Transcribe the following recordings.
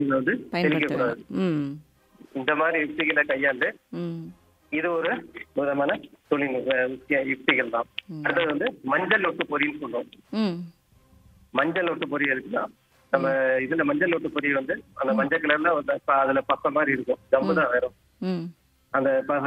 இது வந்து பயன்படுத்த தெளிக்கக்கூடாது வேண்டாம். ம் இந்த மாதிரி யுக்திகளை கையாண்டு ம் இது ஒரு விதமான தொழில்நுட்ப யுக்தி- யுக்திகள் தான் அடுத்தது வந்து மஞ்சள் ஒட்டு பொறின்னு சொல்றோம் ம் மஞ்சள் ஒட்டு பொறி இருக்குன்னா நம்ம இதுல மஞ்சள் ஒட்டு பொறி வந்து அந்த மஞ்சள் கலர்ல வந்து ப- அதுல பசை மாதிரி இருக்கும் ஜம்பு தான் வரும் ம் அந்த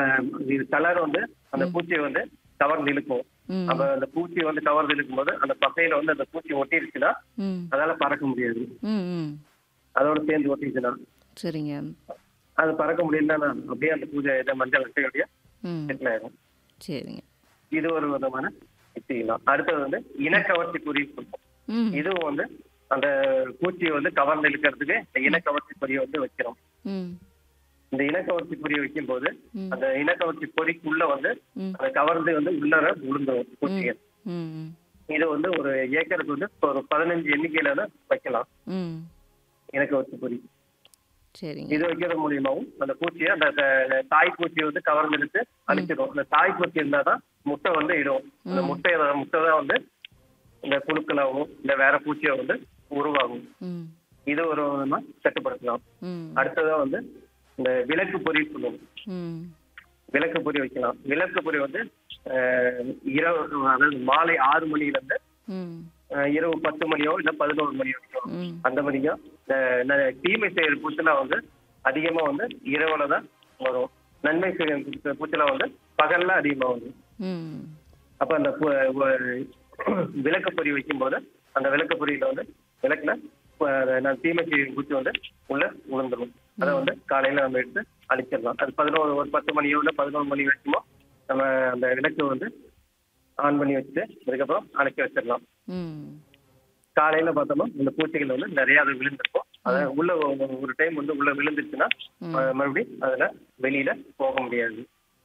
கலர் வந்து அந்த பூச்சியை வந்து கவர்ந்து இழுக்கும் ம். அப்ப அந்த பூச்சி வந்து கவர்ந்து இழுக்கும் போது அந்த பசையில வந்து அந்த பூச்சி ஒட்டிருச்சுன்னா ம் அதால பறக்க முடியாது ம் ம் அதோட சேர்ந்து ஒட்டிச்சுன்னா சரிங்க அது பறக்க முடியலன்னா அப்படியே அந்த பூஜை இதை மஞ்சள் அப்படியே ம் செட்டில் ஆயிடும் சரிங்க இது ஒரு விதமான யுக்தி தான் அடுத்தது வந்து இனக்கவர்ச்சி குறி சொல்றோம் ம் இதுவும் வந்து அந்த பூச்சியை வந்து கவர்ந்து இழுக்கிறதுக்கு இந்த இனக்கவர்ச்சி பொறியை வந்து வைக்கிறோம் ம் இந்த இனக்கவர்ச்சி பொறியை வைக்கும் போது ம். அந்த இனக்கவர்ச்சி பொறிக்குள்ள வந்து ம். அந்த கவர்ந்து வந்து உள்ளர விழுந்துரும் பூச்சிகள் ம் ம் இது வந்து ஒரு ஏக்கருக்கு வந்து ஒரு பதினஞ்சு எண்ணிக்கையில தான் வைக்கலாம் ம் இனக்கவர்ச்சி பொறி சரிங்க இது வைக்கிறது மூலியமாவும் அந்த பூச்சியை அந்த அந்த தாய் பூச்சியை வந்து கவர்ந்து இழுத்து அழிச்சிடும் அந்த தாய் பூச்சி இருந்தாதான் முட்டை வந்து இடும் அந்த முட்டையை முட்டை தான் வந்து இந்த புழுக்களாகவும் இந்த வேற பூச்சியை வந்து உருவாகும் ம் இது ஒரு விதமா கட்டுப்படுத்தலாம் ம் அடுத்ததா வந்து இந்த விளக்கு பொறி சொல்லுவோம் ம் விளக்கு பொறி வைக்கலாம் விளக்கு பொறி வந்து அஹ், இரவு அதாவது மாலை ஆறு மணில இருந்து ம் அஹ், இரவு பத்து மணியோ இல்ல பதினோரு மணி வரைக்கும் ம் அந்த மணிக்கும் இந்த இந்த தீமை செய்யற பூச்செல்லாம் வந்து அதிகமா வந்து இரவுல தான் வரும் நன்மை செய்யற பூச்ச- பூச்செல்லாம் வந்து பகல்ல அதிகமா வரும் ம் அப்ப அந்த பு- வ- விளக்கு பொறி வைக்கும்போது அந்த விளக்கு பொறியில வந்து விளக்குல ப- நான் தீமை செய்யும் பூச்சி வந்து உள்ள விழுந்துடும் அதை வந்து காலையில நம்ம எடுத்து அழிச்சிடலாம் அது பதினோரு ஒரு பத்து மணியோ இல்ல பதினோரு மணி வரைக்குமோ நம்ம அந்த விளக்கு வந்து ஆன் பண்ணி வச்சுட்டு அதுக்கப்புறம் அணைக்க வச்சிடலாம் ம் காலையில பார்த்தோம்னா இந்த பூச்சிகள் வந்து நிறைய அது விழுந்திருக்கும் அதை உள்ள ஒரு- ஒரு டைம் வந்து உள்ள விழுந்துச்சுன்னா அஹ் மறுபடியும் அதுல வெளியில போக முடியாது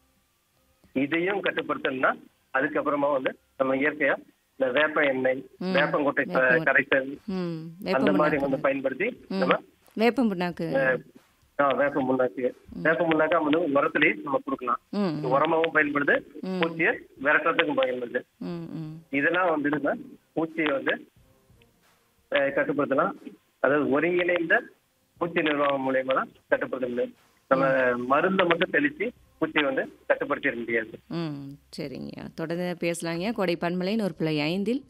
இதையும் கட்டுப்படுத்தணும்னா அதுக்கப்புறமா வந்து நம்ம இயற்கையா இந்த வேப்ப எண்ணெய் ம். வேப்பங்கொட்டை ச- வேப்பம். கரைசல் ம் அந்த வேப்பம் மாதிரி புண்ணாக்கு வந்து பயன்படுத்தி ம் நம்ம வேப்பம் புண்ணாக்கு ஆ, வேப்ப முன்னாக்கு வேப்ப முன்னாக்கா வந்து மரத்திலேயே நம்ம கொடுக்கலாம் ம் இது உரமாவும் பயன்படுது ம். பூச்சியை விரட்டுறதுக்கும் பயன்படுது ம் ம் இதெல்லாம் வந்துதுன்னா பூச்சியை வந்து அஹ், கட்டுப்படுத்தலாம் அதாவது ஒருங்கிணைந்த பூச்சி நிர்வாகம் மூலியமா தான் கட்டுப்படுத்த முடியும் நம்ம மருந்தை மட்டும் தெளிச்சு பூச்சியை வந்து கட்டுப்படுத்திட முடியாது ம் சரிங்க தொடர்ந்து பேசலாங்க கொடை பன்மலைன்னு ஒரு பிள்ளை ஐந்தில்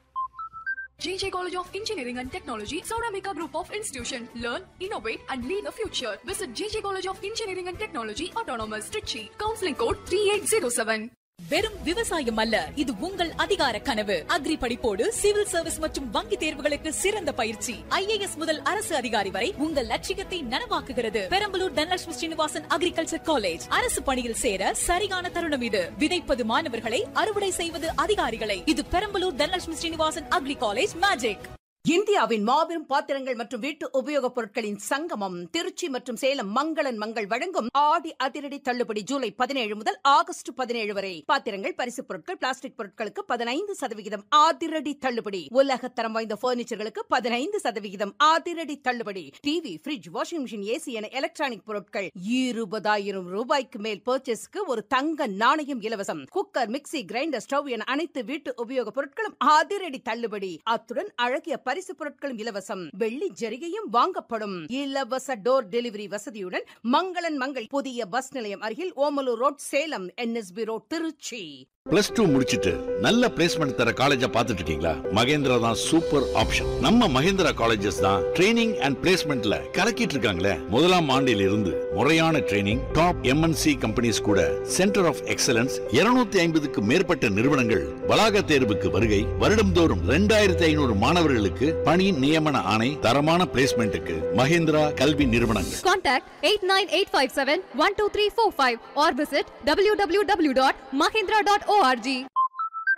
JJ College of Engineering and Technology, Sauramika Group of Institution. Learn, innovate, and lead the future. Visit JJ College of Engineering and Technology, Autonomous, Trichy. Counseling code 3807. வெறும் விவசாயம் அல்ல இது உங்கள் அதிகார கனவு அக்ரி படிப்போடு சிவில் சர்வீஸ் மற்றும் வங்கி தேர்வுகளுக்கு சிறந்த பயிற்சி ஐஏஎஸ் முதல் அரசு அதிகாரி வரை உங்கள் லட்சியத்தை நனவாக்குகிறது பெரம்பலூர் தனலட்சுமி ஸ்ரீனிவாசன் அக்ரிகல்ச்சர் காலேஜ் அரசு பணியில் சேர சரியான தருணம் இது விதைப்பது மாணவர்களை அறுவடை செய்வது அதிகாரிகளை இது Perambalur Dhanalakshmi Srinivasan agri college magic இந்தியாவின் மாபெரும் பாத்திரங்கள் மற்றும் வீட்டு உபயோகப் பொருட்களின் சங்கமம் திருச்சி மற்றும் சேலம் மங்களன் மங்கள் வழங்கும் ஆடி அதிரடி தள்ளுபடி ஜூலை பதினேழு முதல் ஆகஸ்ட் பதினேழு வரை பாத்திரங்கள் பரிசுப் பொருட்கள் பிளாஸ்டிக் பொருட்களுக்கு பதினைந்து சதவிகிதம் அதிரடி தள்ளுபடி உலக தரம் வாய்ந்த பர்னிச்சர்களுக்கு பதினைந்து சதவிகிதம் அதிரடி தள்ளுபடி TV fridge washing machine AC என எலக்ட்ரானிக் பொருட்கள் இருபதாயிரம் ரூபாய்க்கு மேல் பர்ச்சேஸ்க்கு ஒரு தங்க நாணயம் இலவசம் குக்கர் மிக்ஸி கிரைண்டர் ஸ்டவ் என அனைத்து வீட்டு உபயோகப் பொருட்களும் அதிரடி தள்ளுபடி அத்துடன் அழகிய பரிசு பொருட்களும் இலவசம் வெள்ளி ஜரிகையும் வாங்கப்படும் இலவச டோர் டெலிவரி வசதியுடன் மங்களன் மங்கள் புதிய பஸ் நிலையம் அருகில் Omalur road Salem NSB road Trichy plus two முடிச்சிட்டு நல்ல பிளேஸ்மெண்ட் தர காலேஜ பாத்துட்டு இருக்கீங்களா மகேந்திரா தான் சூப்பர் ஆப்ஷன் நம்ம மகேந்திரா காலேஜஸ் தான் ட்ரைனிங் அண்ட் பிளேஸ்மெண்ட்ல கலக்கிட்டு இருக்காங்களே முதலாம் ஆண்டில் இருந்து முறையான ட்ரைனிங் டாப் எம்என்சி கம்பெனிஸ் கூட சென்டர் ஆஃப் எக்ஸலன்ஸ் 250 ஐம்பதுக்கு மேற்பட்ட நிறுவனங்கள் வளாக தேர்வுக்கு வருகை வருடம்தோறும் ரெண்டாயிரத்தி ஐநூறு மாணவர்களுக்கு பணி நியமன ஆணை தரமான பிளேஸ்மெண்ட்டுக்கு மகேந்திரா கல்வி நிறுவனங்கள் Contact 89857 12345 or visit www.mahindra.org.